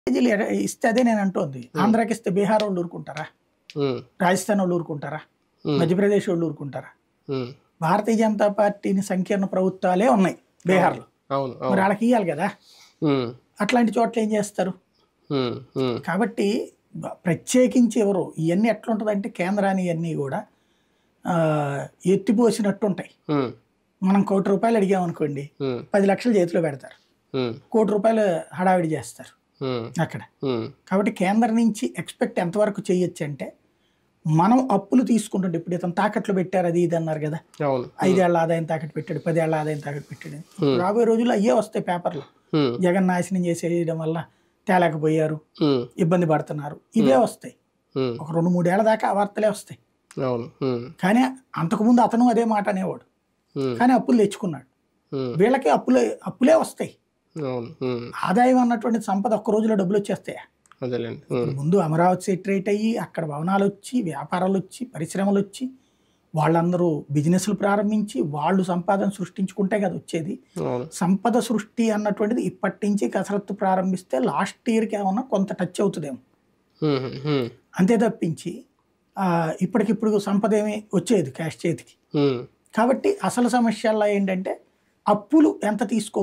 కేజీలు ఎడ- ఇస్తే అదే నేను అంటోంది ఆంధ్రాకి ఇస్తే బీహార్ వాళ్ళు ఊరుకుంటారా ఉమ్, రాజస్థాన్ వాళ్ళు ఊరుకుంటారా ఉమ్, మధ్యప్రదేశ్ వాళ్ళు ఊరుకుంటారా ఉమ్. భారతీయ జనతా పార్టీని సంకీర్ణ ప్రభుత్వాలే ఉన్నాయి బీహార్లో అవును మరి అవును వాళ్ళకి ఇవ్వాలి కదా ఉమ్, అట్లాంటి చోట్ల ఏం చేస్తారు ఉమ్, ఉమ్, కాబట్టి బ- ప్రత్యేకించి ఎవరు ఇవన్నీ ఎట్లుంటుందంటే కేంద్రాన్ని ఇవన్నీ కూడా ఆ, ఎత్తిపోసినట్టు ఉంటాయి ఉమ్, మనం కోటి రూపాయలు అడిగామనుకోండి ఉమ్, పది లక్షలు చేతిలో పెడతారు ఉమ్, కోటి రూపాయలు హడావిడి చేస్తారు ఉమ్, అక్కడ ఉమ్, కాబట్టి కేంద్రం నుంచి ఎక్స్పెక్ట్ ఎంతవరకు చేయొచ్చు అంటే మనం అప్పులు తీసుకుంటుంటే ఇప్పుడు ఇతను తాకట్లు పెట్టారు అది ఇది అన్నారు కదా అవును ఐదేళ్ల ఆదాయం తాకట్టు పెట్టాడు పదేళ్ల ఆదాయం తాకట్టు పెట్టాడు రాబోయే రోజుల్లో అయ్యే వస్తాయి పేపర్లు ఉమ్, జగన్ నాశనం చేసేయడం వల్ల తేలేకపోయారు ఉమ్, ఇబ్బంది పడుతున్నారు ఇవే వస్తాయి ఉమ్, ఒక రెండు మూడేళ్ల దాకా ఆ వార్తలే వస్తాయి అవును ఉమ్, కానీ అంతకుముందు అతను అదే మాట అనేవాడు ఉమ్, కానీ అప్పులు తెచ్చుకున్నాడు ఉమ్, వీళ్ళకి అప్పులే అప్పులే వస్తాయి అవును ఉమ్, ఆదాయం అన్నటువంటి సంపద ఒక్క రోజులో డబ్బులు వచ్చేస్తాయా అదేలేండి ఉమ్, ముందు అమరావతి సెటరేట్ అయ్యి అక్కడ భవనాలు వచ్చి వ్యాపారాలు వచ్చి పరిశ్రమలు వచ్చి వాళ్ళందరూ బిజినెస్లు ప్రారంభించి వాళ్ళు సంపాదన సృష్టించుకుంటే కదా వచ్చేది అవును సంపద సృష్టి అన్నటువంటిది ఇప్పటి నుంచి కసరత్తు ప్రారంభిస్తే లాస్ట్ ఇయర్కి ఏమన్నా కొంత టచ్ అవుతుందేమో ఉమ్, ఉమ్, అంతే తప్పించి ఆ, ఇప్పటికిప్పుడు సంపద ఏమి వచ్చేది క్యాష్ చేతికి ఉమ్. కాబట్టి అసలు సమస్యల్లో ఏంటంటే అప్పులు ఎంత తీసుకో